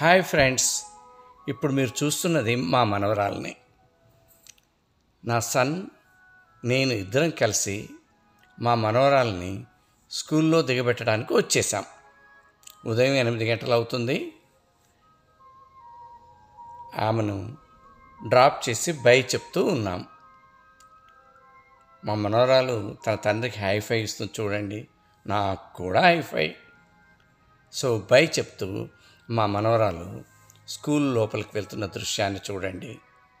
Hi friends ఇప్పుడు మీరు చూస్తున్నది మా మనవరాల్ని నా సన్ నేను ఇద్దరం కలిసి మా మనవరాల్ని స్కూల్లో దిగబెట్టడానికి వచ్చేసాం ఉదయం ఎనిమిది గంటలు అవుతుంది ఆమెను డ్రాప్ చేసి బై చెప్తూ ఉన్నాం మా మనవరాలు తన తండ్రికి హైఫై ఇస్తుంది చూడండి నాకు కూడా హైఫై సో బై చెప్తూ మా మనవరాలు స్కూల్ లోపలికి వెళ్తున్న దృశ్యాన్ని చూడండి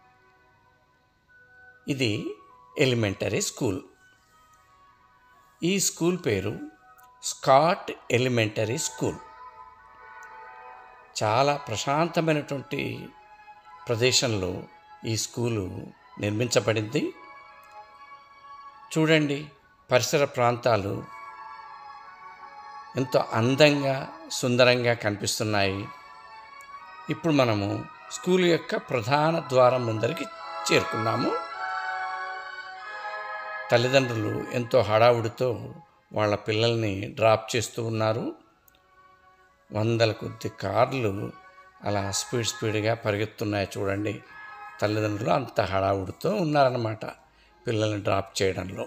ఇది ఎలిమెంటరీ స్కూల్ ఈ స్కూల్ పేరు స్కాట్ ఎలిమెంటరీ స్కూల్ చాలా ప్రశాంతమైనటువంటి ప్రదేశంలో ఈ స్కూలు నిర్మించబడింది చూడండి పరిసర ప్రాంతాలు ఎంతో అందంగా సుందరంగా కనిపిస్తున్నాయి ఇప్పుడు మనము స్కూల్ యొక్క ప్రధాన ద్వారం ముందరికి చేరుకున్నాము తల్లిదండ్రులు ఎంతో హడావుడితో వాళ్ళ పిల్లల్ని డ్రాప్ చేస్తూ ఉన్నారు వందల కొద్ది కార్లు అలా స్పీడ్ స్పీడ్గా పరిగెత్తున్నాయి చూడండి తల్లిదండ్రులు అంత హడావుడితో ఉన్నారన్నమాట పిల్లల్ని డ్రాప్ చేయడంలో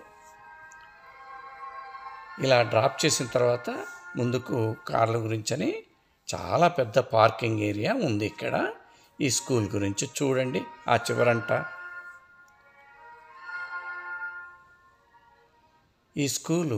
ఇలా డ్రాప్ చేసిన తర్వాత ముందుకు కార్ల గురించని చాలా పెద్ద పార్కింగ్ ఏరియా ఉంది ఇక్కడ ఈ స్కూల్ గురించి చూడండి ఆ చివరంట ఈ స్కూలు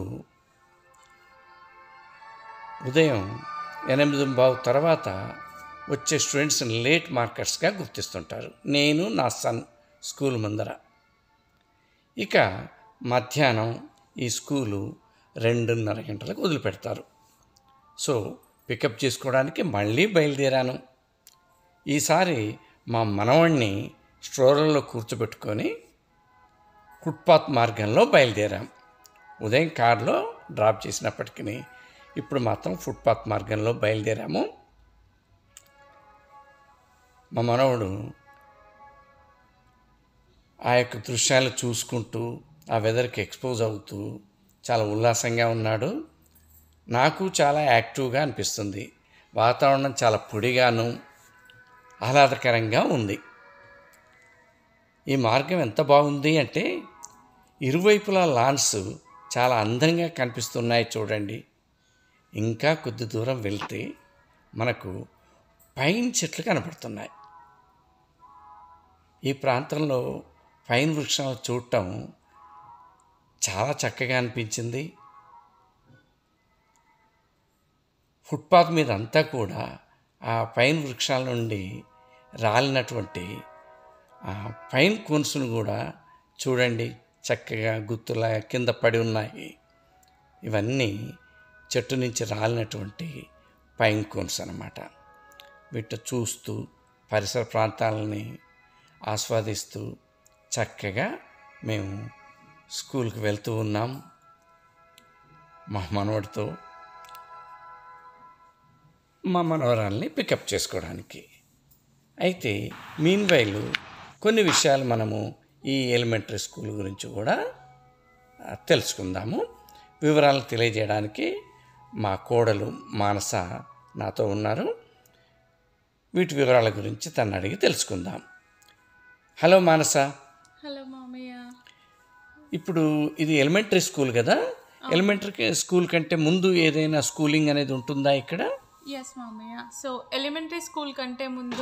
ఉదయం ఎనిమిది బావు తర్వాత వచ్చే స్టూడెంట్స్ని లేట్ మార్కర్స్గా గుర్తిస్తుంటారు నేను నా సన్ స్కూల్ ముందర ఇక మధ్యాహ్నం ఈ స్కూలు రెండున్నర గంటలకు వదిలిపెడతారు సో పికప్ చేసుకోవడానికి మళ్ళీ బయలుదేరాను ఈసారి మా మనవణ్ణి స్ట్రోలర్లో కూర్చోబెట్టుకొని ఫుట్పాత్ మార్గంలో బయలుదేరాం ఉదయం కారులో డ్రాప్ చేసినప్పటికీ ఇప్పుడు మాత్రం ఫుట్పాత్ మార్గంలో బయలుదేరాము మా మనవడు ఆ యొక్క దృశ్యాలు చూసుకుంటూ ఆ వెదర్కి ఎక్స్పోజ్ అవుతూ చాలా ఉల్లాసంగా ఉన్నాడు నాకు చాలా యాక్టివ్గా అనిపిస్తుంది వాతావరణం చాలా పొడిగాను ఆహ్లాదకరంగా ఉంది ఈ మార్గం ఎంత బాగుంది అంటే ఇరువైపులా లాన్స్ చాలా అందంగా కనిపిస్తున్నాయి చూడండి ఇంకా కొద్ది దూరం వెళ్తే మనకు పైన్ చెట్లు కనపడుతున్నాయి ఈ ప్రాంతంలో పైన్ వృక్షాలు చూడటం చాలా చక్కగా అనిపించింది ఫుట్పాత్ మీద అంతా కూడా ఆ పైన్ వృక్షాల నుండి రాలినటువంటి ఆ పైన్ కోన్స్ను కూడా చూడండి చక్కగా గుత్తులా కింద పడి ఉన్నాయి ఇవన్నీ చెట్టు నుంచి రాలినటువంటి పైన్ కోన్స్ అన్నమాట వీటి చూస్తూ పరిసర ప్రాంతాలని ఆస్వాదిస్తూ చక్కగా మేము స్కూల్కి వెళ్తూ ఉన్నాం మా మనవడితో మా మనవరాల్ని పికప్ చేసుకోవడానికి అయితే మీన్ వైలు కొన్ని విషయాలు మనము ఈ ఎలిమెంటరీ స్కూల్ గురించి కూడా ఆ, తెలుసుకుందాము వివరాలు తెలియజేయడానికి మా కోడలు మానస నాతో ఉన్నారు వీటి వివరాల గురించి తను అడిగి తెలుసుకుందాం హలో మానస హలో మామయ్య ఇప్పుడు ఇది ఎలిమెంటరీ స్కూల్ కదా ఎలిమెంటరీ స్కూల్ కంటే ముందు ఏదైనా స్కూలింగ్ అనేది ఉంటుందా ఇక్కడ ఎస్ మామయ్య సో ఎలిమెంటరీ స్కూల్ కంటే ముందు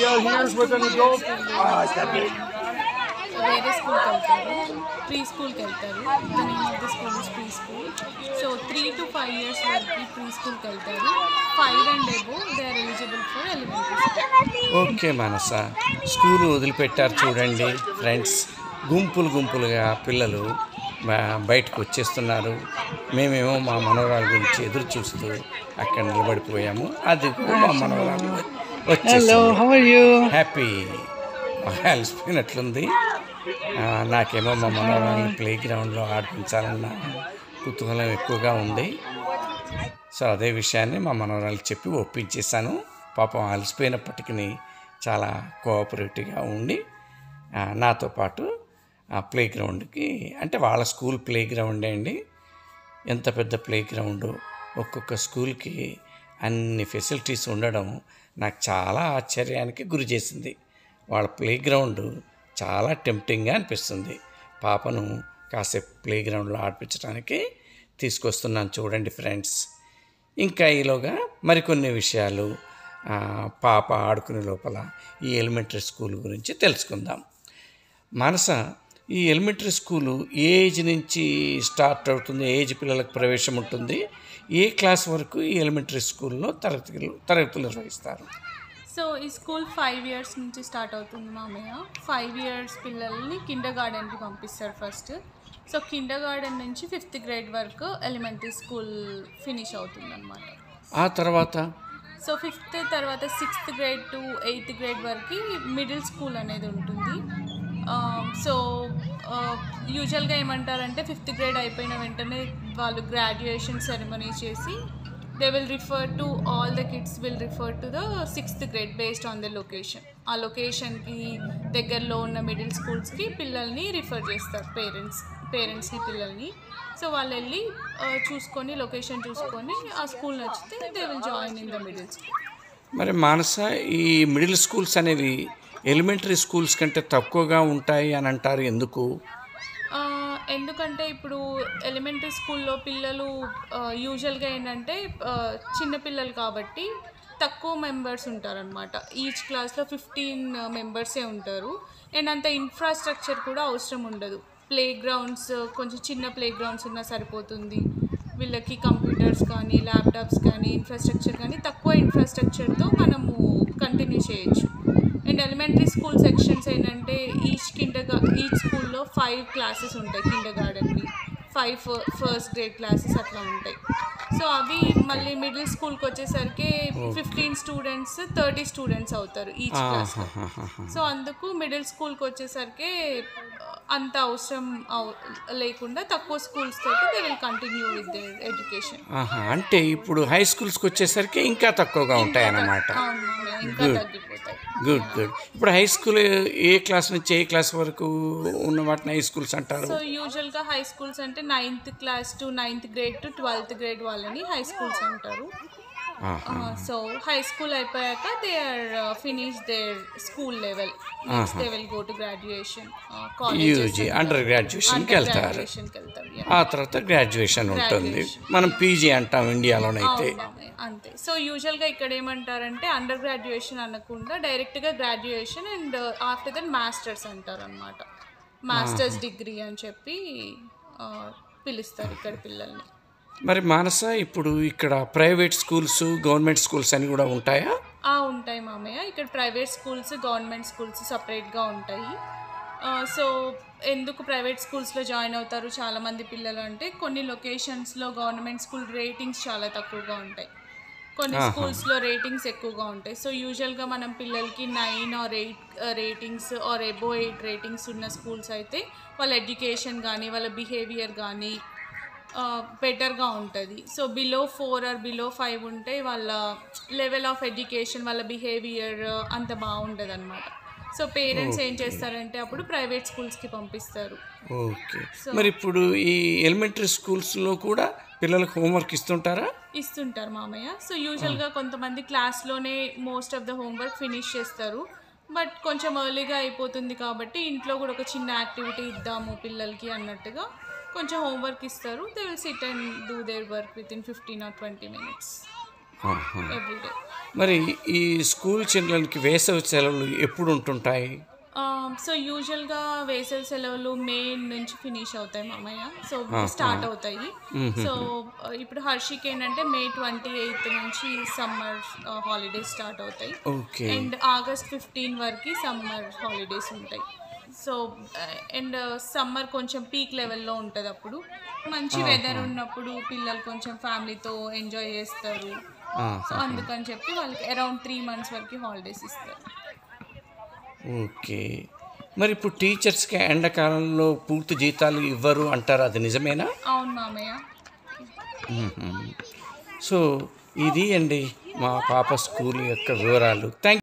వేరే స్కూల్కి వెళ్తారు ప్రీ స్కూల్కి వెళ్తారు the name of the school is preschool so three to five years వరకు ప్రీ స్కూల్కి వెళ్తారు five and above they are eligible for elementary school okay Manasa school వదిలిపెట్టారు చూడండి ఫ్రెండ్స్ గుంపులు గుంపులుగా పిల్లలు బ- బయటకు వచ్చేస్తున్నారు మేమేమో మా మనవరాల గురించి ఎదురు చూస్తూ అక్కడ నిలబడిపోయాము అది మా మనవరాలు వచ్చేసాము How are you? హ్యాపీ బాగా అలసిపోయినట్లుంది ఆ, నాకేమో మా మనవరాల్ని ప్లే గ్రౌండ్లో ఆడిపించాలన్న కుతూహలం ఎక్కువగా ఉంది సో అదే విషయాన్ని మా మనవరాలు చెప్పి ఒప్పించేశాను పాపం అలసిపోయినప్పటికీ చాలా కోఆపరేటివ్గా ఉండి ఆ, నాతో పాటు ఆ ప్లే గ్రౌండ్కి అంటే వాళ్ళ స్కూల్ ప్లే గ్రౌండే అండి ఎంత పెద్ద ప్లే గ్రౌండ్ ఒక్కొక్క స్కూల్కి అన్ని ఫెసిలిటీస్ ఉండడం నాకు చాలా ఆశ్చర్యానికి గురి చేసింది వాళ్ళ ప్లే గ్రౌండ్ చాలా టెంప్టింగ్గా అనిపిస్తుంది పాపను కాసేపు ప్లే గ్రౌండ్లో ఆడిపించడానికి తీసుకొస్తున్నాను చూడండి ఫ్రెండ్స్ ఇంకా ఈలోగా మరికొన్ని విషయాలు ఆ, పాప ఆడుకునే లోపల ఈ ఎలిమెంటరీ స్కూల్ గురించి తెలుసుకుందాం మానస ఈ ఎలిమెంటరీ స్కూలు ఏ ఏజ్ నుంచి స్టార్ట్ అవుతుంది ఏ ఏజ్ పిల్లలకు ప్రవేశం ఉంటుంది ఏ క్లాస్ వరకు ఈ ఎలిమెంటరీ స్కూల్లో తరగతులు తరగతులు నిర్వహిస్తారు సో ఈ స్కూల్ ఫైవ్ ఇయర్స్ నుంచి స్టార్ట్ అవుతుంది మామయ్య ఫైవ్ ఇయర్స్ పిల్లల్ని కిండర్ గార్డెన్కి పంపిస్తారు ఫస్ట్ సో కిండర్ గార్డెన్ నుంచి ఫిఫ్త్ గ్రేడ్ వరకు ఎలిమెంటరీ స్కూల్ ఫినిష్ అవుతుంది అనమాట ఆ తర్వాత సో ఫిఫ్త్ తర్వాత sixth grade to eighth grade వరకు మిడిల్ స్కూల్ అనేది ఉంటుంది సో యూజువల్గా ఏమంటారంటే ఫిఫ్త్ గ్రేడ్ అయిపోయిన వెంటనే వాళ్ళు గ్రాడ్యుయేషన్ సెరమనీ చేసి they will refer to all the kids will refer to the sixth grade based on the location ఆ లొకేషన్కి దగ్గరలో ఉన్న మిడిల్ స్కూల్స్కి పిల్లల్ని రిఫర్ చేస్తారు పేరెంట్స్ పేరెంట్స్ని పిల్లల్ని సో వాళ్ళు వెళ్ళి ఆ, చూసుకొని లొకేషన్ చూసుకొని ఆ స్కూల్ నచ్చితే they will join in the middle school మరి మానస ఈ మిడిల్ స్కూల్స్ అనేవి ఎలిమెంటరీ స్కూల్స్ కంటే తక్కువగా ఉంటాయి అని అంటారు ఎందుకు ఆ, ఎందుకంటే ఇప్పుడు ఎలిమెంటరీ స్కూల్లో పిల్లలు యూజువల్గా ఏంటంటే ఆ, చిన్న పిల్లలు కాబట్టి తక్కువ మెంబర్స్ ఉంటారనమాట ఈచ్ క్లాస్లో ఫిఫ్టీన్ మెంబర్సే ఉంటారు అండ్ అంత ఇన్ఫ్రాస్ట్రక్చర్ కూడా అవసరం ఉండదు ప్లే గ్రౌండ్స్ కొంచెం చిన్న ప్లే గ్రౌండ్స్ ఉన్నా సరిపోతుంది వీళ్ళకి కంప్యూటర్స్ కానీ ల్యాప్టాప్స్ కానీ ఇన్ఫ్రాస్ట్రక్చర్ కానీ తక్కువ ఇన్ఫ్రాస్ట్రక్చర్తో మనము కంటిన్యూ చేయొచ్చు అండ్ ఎలిమెంటరీ స్కూల్ సెక్షన్స్ ఏంటంటే ఈచ్ కిండర్ ఈచ్ స్కూల్లో ఫైవ్ క్లాసెస్ ఉంటాయి కిండర్ గార్డెన్వి ఫైవ్ ఫస్ట్ గ్రేడ్ క్లాసెస్ అట్లా ఉంటాయి సో అవి మళ్ళీ మిడిల్ స్కూల్కి వచ్చేసరికి ఫిఫ్టీన్ స్టూడెంట్స్ థర్టీ స్టూడెంట్స్ అవుతారు ఈచ్ క్లాస్ సో అందుకు మిడిల్ స్కూల్కి వచ్చేసరికి అంత అవసరం అవ- లేకుండా తక్కువ స్కూల్స్ తోటి they will continue with their education ఆహా, అంటే ఇప్పుడు హై స్కూల్స్కి వచ్చేసరికి ఇంకా తక్కువగా ఉంటాయి అన్నమాట అవును మామయ్య, ఇంకా తగ్గిపోతాయి గుడ్ గుడ్ ఇప్పుడు హై స్కూల్ ఏ క్లాస్ నుంచి ఏ క్లాస్ వరకు ఉన్న వాటిని హై స్కూల్స్ అంటారు సో యూజువల్గా హై స్కూల్స్ అంటే ninth class to ninth grade to twelfth grade వాళ్ళని హై స్కూల్స్ అంటారు ఆహా. సో హై స్కూల్ అయిపోయాక they are finish their school level next they will go to graduation UG under గ్రాడ్యుయేషన్కి వెళ్తారు గ్రాడ్యుయేషన్కి వెళ్తారు yeah. ఆ తర్వాత గ్రాడ్యుయేషన్ ఉంటుంది మనం పీజీ అంటాం ఇండియాలోనైతే అవును మామయ్య, అంతే సో యూజువల్గా ఇక్కడ ఏమంటారంటే అండర్ గ్రాడ్యుయేషన్ అనకుండా డైరెక్ట్గా graduation and after that masters అంటారు అనమాట మాస్టర్స్ డిగ్రీ అని చెప్పి ఆ, పిలుస్తారు ఇక్కడ పిల్లల్ని మరి మానస ఇప్పుడు ఇక్కడ ప్రైవేట్ స్కూల్స్ గవర్నమెంట్ స్కూల్స్ అని కూడా ఉంటాయా ఆ, ఉంటాయి మామయ్య ఇక్కడ ప్రైవేట్ స్కూల్స్ గవర్నమెంట్ స్కూల్స్ సపరేట్గా ఉంటాయి ఆ, సో ఎందుకు ప్రైవేట్ స్కూల్స్లో జాయిన్ అవుతారు చాలామంది పిల్లలు అంటే కొన్ని లొకేషన్స్లో గవర్నమెంట్ స్కూల్ రేటింగ్స్ చాలా తక్కువగా ఉంటాయి కొన్ని స్కూల్స్లో రేటింగ్స్ ఎక్కువగా ఉంటాయి సో యూజువల్గా మనం పిల్లలకి nine or eight ratings or above eight ratings ఉన్న స్కూల్స్ అయితే వాళ్ళ ఎడ్యుకేషన్ కానీ వాళ్ళ బిహేవియర్ కానీ బెటర్గా ఉంటుంది so below four or below five ఉంటే వాళ్ళ లెవెల్ ఆఫ్ ఎడ్యుకేషన్ వాళ్ళ బిహేవియర్ అంత బాగుండదు అనమాట సో పేరెంట్స్ ఏం చేస్తారంటే అప్పుడు ప్రైవేట్ స్కూల్స్కి పంపిస్తారు ఓకే మరి ఇప్పుడు ఈ ఎలిమెంటరీ స్కూల్స్లో కూడా పిల్లలకు హోంవర్క్ ఇస్తుంటారా ఇస్తుంటారు మామయ్య సో యూజువల్గా కొంతమంది క్లాస్లోనే most of the homework finish చేస్తారు బట్ కొంచెం ఎర్లీగా అయిపోతుంది కాబట్టి ఇంట్లో కూడా ఒక చిన్న యాక్టివిటీ ఇద్దాము పిల్లలకి అన్నట్టుగా కొంచెం హోంవర్క్ ఇస్తారు they will sit and do their work with in fifteen or twenty minutes ఆహా. ఎవ్రీ డే మరి ఈ స్కూల్ చిల్డ్రన్కి వేసవి సెలవులు ఎప్పుడు ఉంటుంటాయి సో యూజువల్గా వేసవి సెలవులు మే నుంచి ఫినిష్ అవుతాయి మామయ్య సో స్టార్ట్ అవుతాయి సో ఇప్పుడు హర్షికి ఏంటంటే మే ట్వంటీ ఎయిత్ నుంచి సమ్మర్ హాలిడేస్ స్టార్ట్ అవుతాయి ఓకే అండ్ ఆగస్ట్ ఫిఫ్టీన్ వరకు సమ్మర్ హాలిడేస్ ఉంటాయి సో అండ్ సమ్మర్ కొంచెం పీక్ లెవెల్లో ఉంటుంది అప్పుడు మంచి వెదర్ ఉన్నప్పుడు పిల్లలు కొంచెం ఫ్యామిలీతో ఎంజాయ్ చేస్తారు సో అందుకని చెప్పి వాళ్ళకి అరౌండ్ త్రీ మంత్స్ వరకు హాలిడేస్ ఇస్తారు ఓకే మరి ఇప్పుడు టీచర్స్కి ఎండాకాలంలో పూర్తి జీతాలు ఇవ్వరు అంటారు అది నిజమేనా అవును మామయ్య మ్మ్. సో ఇది అండి మా పాప స్కూల్ యొక్క వివరాలు థ్యాంక్